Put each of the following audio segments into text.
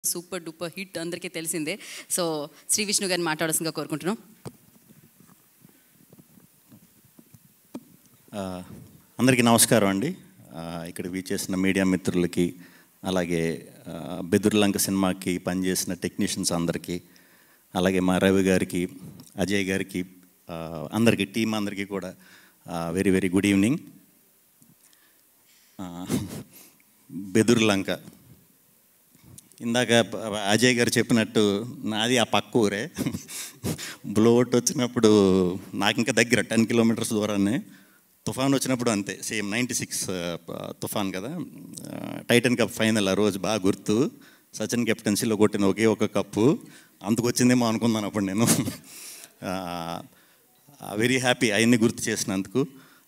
super duper hit అందరికీ తెలిసిందే so Shri Vishnu గారిని మాట్లాడాల్సిందిగా కోరుకుంటున్నాం ఆ, అందరికీ నమస్కారం అండి ఆ, ఇక్కడ వీచేసిన మీడియా మిత్రులకి అలాగే ఆ, బెదుర్లంక సినిమాకి పనిచేసిన టెక్నీషియన్స్ అందరికీ అలాగే మా రవి గారికి అజయ్ గారికి ఆ, అందరికీ టీం అందరికీ కూడా very very good evening Bedurlanka ఇందాక ప- అజయ్ గారు చెప్పినట్టు నాది ఆ పక్క ఊరే బ్లోట్ వచ్చినప్పుడు నాకు ఇంకా దగ్గర టెన్ కిలోమీటర్స్ దూరాన్ని తుఫాన్ వచ్చినప్పుడు అంతే సేమ్ నైంటీ సిక్స్ తుఫాన్ కదా ఆ, టైటన్ కప్ ఫైనల్ ఆ రోజు బాగా గుర్తు సచిన్ కెప్టెన్సీలో కొట్టిన ఒకే ఒక కప్పు అందుకు వచ్చిందేమో అనుకున్నాను అప్పుడు నేను వెరీ హ్యాపీ అవన్నీ గుర్తు చేసినందుకు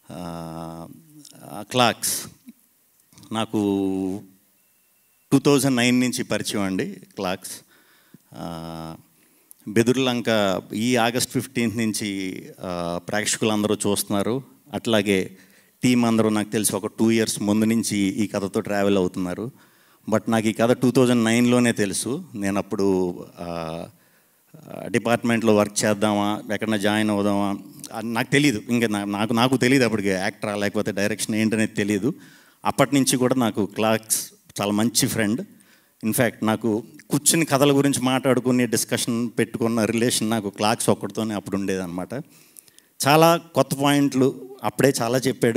క్లాక్స్ నాకు టూ థౌజండ్ నైన్ నుంచి పరిచయం అండి క్లాక్స్ ఆ, బెదుర్లంక ఈ ఆగస్ట్ ఫిఫ్టీన్త్ నుంచి ఆ, ప్రేక్షకులందరూ చూస్తున్నారు అట్లాగే టీం అందరూ నాకు తెలిసి ఒక టూ ఇయర్స్ ముందు నుంచి ఈ కథతో ట్రావెల్ అవుతున్నారు బట్ నాకు ఈ కథ టూ థౌజండ్ నైన్లోనే తెలుసు నేను అప్పుడు ఆ, డిపార్ట్మెంట్లో వర్క్ చేద్దామా ఎక్కడన్నా జాయిన్ అవుదామా అది నాకు తెలియదు ఇంకా నా- నాకు నాకు తెలియదు అప్పటికి యాక్టరా లేకపోతే డైరెక్షన్ ఏంటనేది తెలియదు అప్పటి నుంచి కూడా నాకు క్లాక్స్ చాలా మంచి ఫ్రెండ్ ఇన్ఫ్యాక్ట్ నాకు కూర్చుని కథల గురించి మాట్లాడుకుని డిస్కషన్ పెట్టుకున్న రిలేషన్ నాకు క్లాక్స్ ఒక్కడితోనే అప్పుడు ఉండేదన్నమాట చాలా కొత్త పాయింట్లు అప్పుడే చాలా చెప్పాడు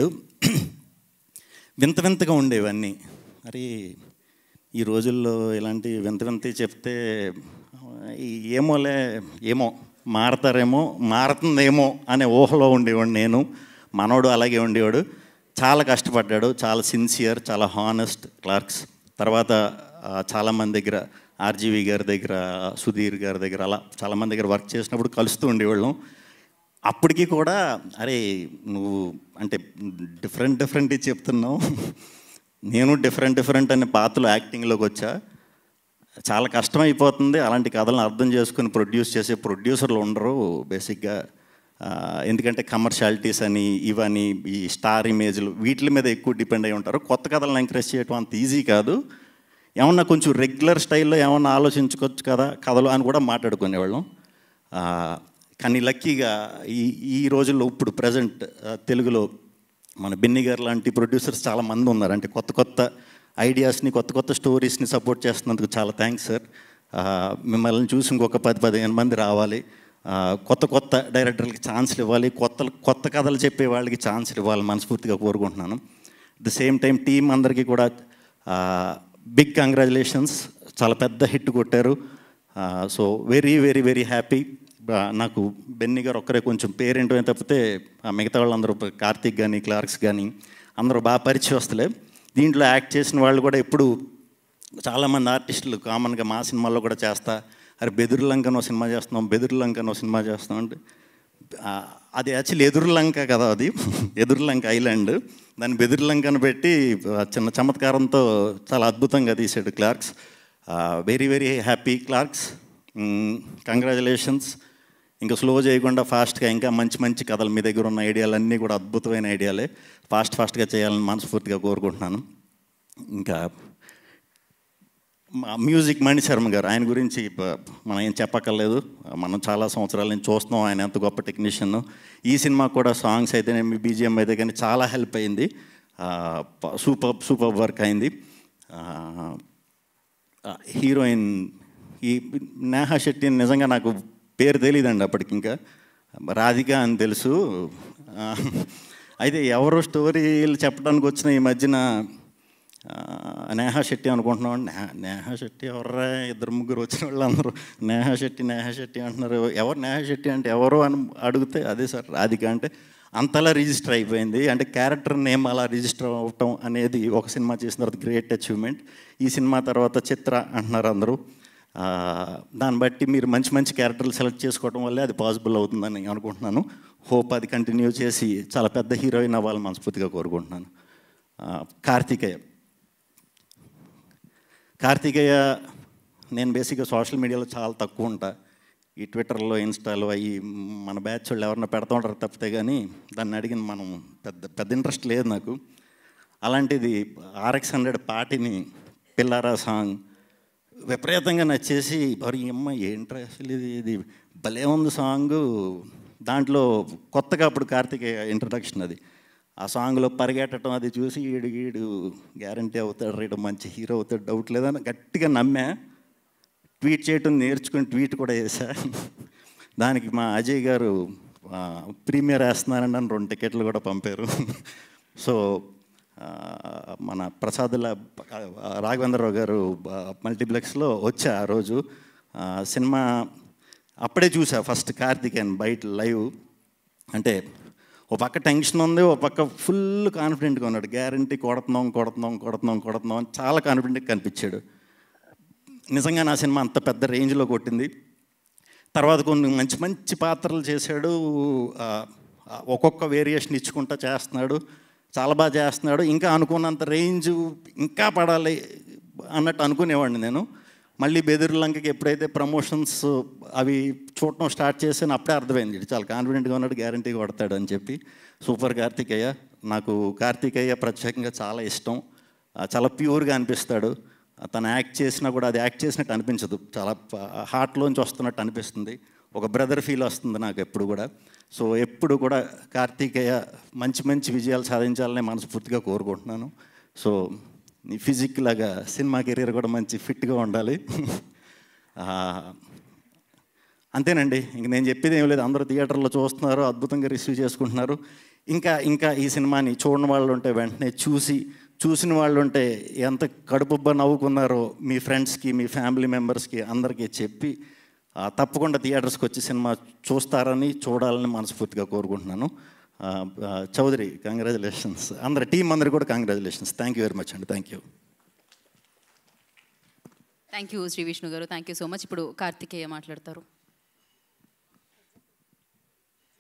వింత వింతగా ఉండేవన్నీ మరి ఈ రోజుల్లో ఇలాంటి వింత వింత చెప్తే ఈ ఏమోలే ఏమో మారతారేమో మారుతుందేమో అనే ఊహలో ఉండేవాడు నేను మనోడు అలాగే ఉండేవాడు చాలా కష్టపడ్డాడు చాలా సిన్సియర్ చాలా హానెస్ట్ క్లార్క్స్ తర్వాత ఆ, చాలామంది దగ్గర ఆర్జీవి గారి దగ్గర సుధీర్ గారి దగ్గర అలా చాలామంది దగ్గర వర్క్ చేసినప్పుడు కలుస్తూ ఉండేవాళ్ళం అప్పటికి కూడా అరే నువ్వు అంటే డిఫరెంట్ డిఫరెంట్ చెప్తున్నావు నేను డిఫరెంట్ డిఫరెంట్ అనే పాత్రలో యాక్టింగ్లోకి వచ్చా చాలా కష్టమైపోతుంది అలాంటి కథలను అర్థం చేసుకుని ప్రొడ్యూస్ చేసే ప్రొడ్యూసర్లు ఉండరు బేసిక్గా ఆ, ఎందుకంటే కమర్షియాలిటీస్ అని ఇవని ఈ స్టార్ ఇమేజ్లు వీటి మీద ఎక్కువ డిపెండ్ అయి ఉంటారు కొత్త కథలను ఎంకరేజ్ చేయడం అంత ఈజీ కాదు ఏమన్నా కొంచెం రెగ్యులర్ స్టైల్లో ఏమన్నా ఆలోచించుకోవచ్చు కదా కథలు అని కూడా మాట్లాడుకునేవాళ్ళం ఆ, కానీ లక్కీగా ఈ ఈ రోజుల్లో ఇప్పుడు ప్రజెంట్ తెలుగులో మన బెన్ని గారు లాంటి ప్రొడ్యూసర్స్ చాలా మంది ఉన్నారు అంటే కొత్త కొత్త ఐడియాస్ని కొత్త కొత్త స్టోరీస్ని సపోర్ట్ చేస్తున్నందుకు చాలా థ్యాంక్స్ సార్ ఆ, మిమ్మల్ని చూసి ఇంకొక పది పదిహేను మంది రావాలి ఆ, కొత్త కొత్త డైరెక్టర్లకి ఛాన్స్లు ఇవ్వాలి కొత్త కొత్త కథలు చెప్పే వాళ్ళకి ఛాన్స్లు ఇవ్వాలి మనస్ఫూర్తిగా కోరుకుంటున్నాను ద సేమ్ టైం టీం అందరికీ కూడా బిగ్ కంగ్రాచులేషన్స్ చాలా పెద్ద హిట్ కొట్టారు so very very very happy నాకు బెన్ని గారు ఒక్కరే కొంచెం పేరేంటో తప్పితే ఆ మిగతా వాళ్ళందరూ కార్తీక్ కానీ క్లార్క్స్ కానీ అందరూ బాగా పరిచయస్తులే దీంట్లో యాక్ట్ చేసిన వాళ్ళు కూడా ఎప్పుడు చాలామంది ఆర్టిస్టులు కామన్గా మా సినిమాల్లో కూడా చేస్తా అరే బెదురులంకనో సినిమా చేస్తున్నాం బెదురులంకనో సినిమా చేస్తున్నాం అంటే ఆ, అది యాక్చువల్లీ ఎదురులంక కదా అది ఎదురులంక ఐలాండ్ దాన్ని బెదురులంకను పెట్టి ఆ, చిన్న చమత్కారంతో చాలా అద్భుతంగా తీసాడు క్లార్క్స్ వెరీ వెరీ హ్యాపీ క్లార్క్స్ కంగ్రాచులేషన్స్ ఇంకా స్లో చేయకుండా ఫాస్ట్గా ఇంకా మంచి మంచి కథలు మీ దగ్గర ఉన్న ఐడియాలన్నీ కూడా అద్భుతమైన ఐడియాలే ఫాస్ట్ ఫాస్ట్గా చేయాలని మనస్ఫూర్తిగా కోరుకుంటున్నాను ఇంకా మా మ్యూజిక్ మణి శర్మ గారు ఆయన గురించి ప- మనం ఏం చెప్పక్కర్లేదు మనం చాలా సంవత్సరాల నుంచి చూస్తున్నాం ఆయన ఎంత గొప్ప టెక్నీషియన్ ఈ సినిమా కూడా సాంగ్స్ అయితే బీజిఎం అయితే కానీ చాలా హెల్ప్ అయింది సూపర్ సూపర్ వర్క్ అయింది ఆ, ఆ, హీరోయిన్ ఈ నేహా శెట్టి నిజంగా నాకు పేరు తెలియదండి అప్పటికి ఇంకా రాధిక అని తెలుసు ఆ, అయితే ఎవరో స్టోరీలు చెప్పడానికి వచ్చిన ఈ మధ్యన ఆ, నేహా శెట్టి అనుకుంటున్నాం నేహా నేహా శెట్టి ఎవర్రా ఇద్దరు ముగ్గురు వచ్చిన వాళ్ళు అందరూ నేహా శెట్టి నేహా శెట్టి అంటున్నారు ఎవరు నేహా శెట్టి అంటే ఎవరు అని అడిగితే అదే సార్ రాధిక అంటే అంతలా రిజిస్టర్ అయిపోయింది అంటే క్యారెక్టర్ నేమ్ అలా రిజిస్టర్ అవ్వటం అనేది ఒక సినిమా చేసిన తర్వాత గ్రేట్ అచీవ్మెంట్ ఈ సినిమా తర్వాత చిత్ర అంటున్నారు అందరూ ఆ, దాన్ని బట్టి మీరు మంచి మంచి క్యారెక్టర్లు సెలెక్ట్ చేసుకోవడం వల్లే అది పాసిబుల్ అవుతుందని నేను అనుకుంటున్నాను హోప్ అది కంటిన్యూ చేసి చాలా పెద్ద హీరోయిన్ అవ్వాలని మనస్ఫూర్తిగా కోరుకుంటున్నాను ఆ, కార్తికేయ కార్తికేయ నేను బేసిక్గా సోషల్ మీడియాలో చాలా తక్కువ ఉంటా ఈ ట్విట్టర్లో ఇన్స్టాలో అవి మన బ్యాచ్ వాళ్ళు ఎవరన్నా పెడతా ఉంటారు తప్పితే కానీ దాన్ని అడిగిన మనం పెద్ద పెద్ద ఇంట్రెస్ట్ లేదు నాకు అలాంటిది ఆర్ఎక్స్ హండ్రెడ్ పాటిని పిల్లారా సాంగ్ విపరీతంగా నచ్చేసి మరి ఈ అమ్మ ఏంట్రా అసలు ఇది ఇది భలే ఉంది సాంగ్ దాంట్లో కొత్తగా అప్పుడు కార్తికేయ ఇంట్రడక్షన్ అది ఆ సాంగ్లో పరిగెట్టడం అది చూసి ఈడు ఈడు గ్యారంటీ అవుతాడు రేటు మంచి హీరో అవుతాడు డౌట్ లేదని గట్టిగా నమ్మా ట్వీట్ చేయటం నేర్చుకుని ట్వీట్ కూడా చేశా దానికి మా అజయ్ గారు ఆ, ప్రీమియర్ వేస్తున్నారని నన్ను రెండు టికెట్లు కూడా పంపారు సో ఆ, మన ప్రసాదుల రాఘవేంద్రరావు గారు ఆ, మల్టీప్లెక్స్లో వచ్చా ఆ రోజు ఆ, సినిమా అప్పుడే చూసా ఫస్ట్ కార్తికేయన్ బయట లైవ్ అంటే ఓ పక్క టెన్షన్ ఉంది ఓ పక్క ఫుల్ కాన్ఫిడెంట్గా ఉన్నాడు గ్యారంటీ కొడుతున్నాం కొడుతున్నాం కొడుతున్నాం కొడుతున్నాం అని చాలా కాన్ఫిడెంట్గా కనిపించాడు నిజంగా నా సినిమా అంత పెద్ద రేంజ్లో కొట్టింది తర్వాత కొన్ని మంచి మంచి పాత్రలు చేశాడు ఆ, ఆ, ఒక్కొక్క వేరియేషన్ ఇచ్చుకుంటా చేస్తున్నాడు చాలా బాగా చేస్తున్నాడు ఇంకా అనుకున్నంత రేంజ్ ఇంకా పడాలి అన్నట్టు అనుకునేవాడిని నేను మళ్ళీ బెదిరిలంకకి ఎప్పుడైతే ప్రమోషన్స్ అవి చూడటం స్టార్ట్ చేసాను అప్పుడే అర్థమైంది వీడు చాలా కాన్ఫిడెంట్గా ఉన్నాడు గ్యారంటీ కొడతాడు అని చెప్పి సూపర్ కార్తికేయ నాకు కార్తికేయ ప్రత్యేకంగా చాలా ఇష్టం ఆ, చాలా ప్యూర్గా అనిపిస్తాడు తను యాక్ట్ చేసినా కూడా అది యాక్ట్ చేసినట్టు అనిపించదు చాలా హార్ట్లోంచి వస్తున్నట్టు అనిపిస్తుంది ఒక బ్రదర్ ఫీల్ వస్తుంది నాకు ఎప్పుడు కూడా సో ఎప్పుడు కూడా కార్తికేయ మంచి మంచి విజయాలు సాధించాలని మనస్ఫూర్తిగా కోరుకుంటున్నాను సో నీ ఫిజిక్ లాగా సినిమా కెరీర్ కూడా మంచి ఫిట్గా ఉండాలి ఆ, అంతేనండి ఇంక నేను చెప్పేది ఏం లేదు అందరూ థియేటర్లో చూస్తున్నారు అద్భుతంగా రిసీవ్ చేసుకుంటున్నారు ఇంకా ఇంకా ఈ సినిమాని చూడని వాళ్ళు ఉంటే వెంటనే చూసి చూసిన వాళ్ళు ఉంటే ఎంత కడుపుబ్బ నవ్వుకున్నారో మీ ఫ్రెండ్స్కి మీ ఫ్యామిలీ మెంబర్స్కి అందరికీ చెప్పి ఆ, తప్పకుండా థియేటర్స్కి వచ్చి సినిమా చూస్తారని చూడాలని మనస్ఫూర్తిగా కోరుకుంటున్నాను ఆ, ఆ, చౌదరి కంగ్రాచులేషన్స్ అందరి టీం అందరికి కూడా congratulations thank you very much అండి thank you thank you Shri Vishnu గారు థ్యాంక్ యూ సో మచ్ ఇప్పుడు కార్తికేయ మాట్లాడతారు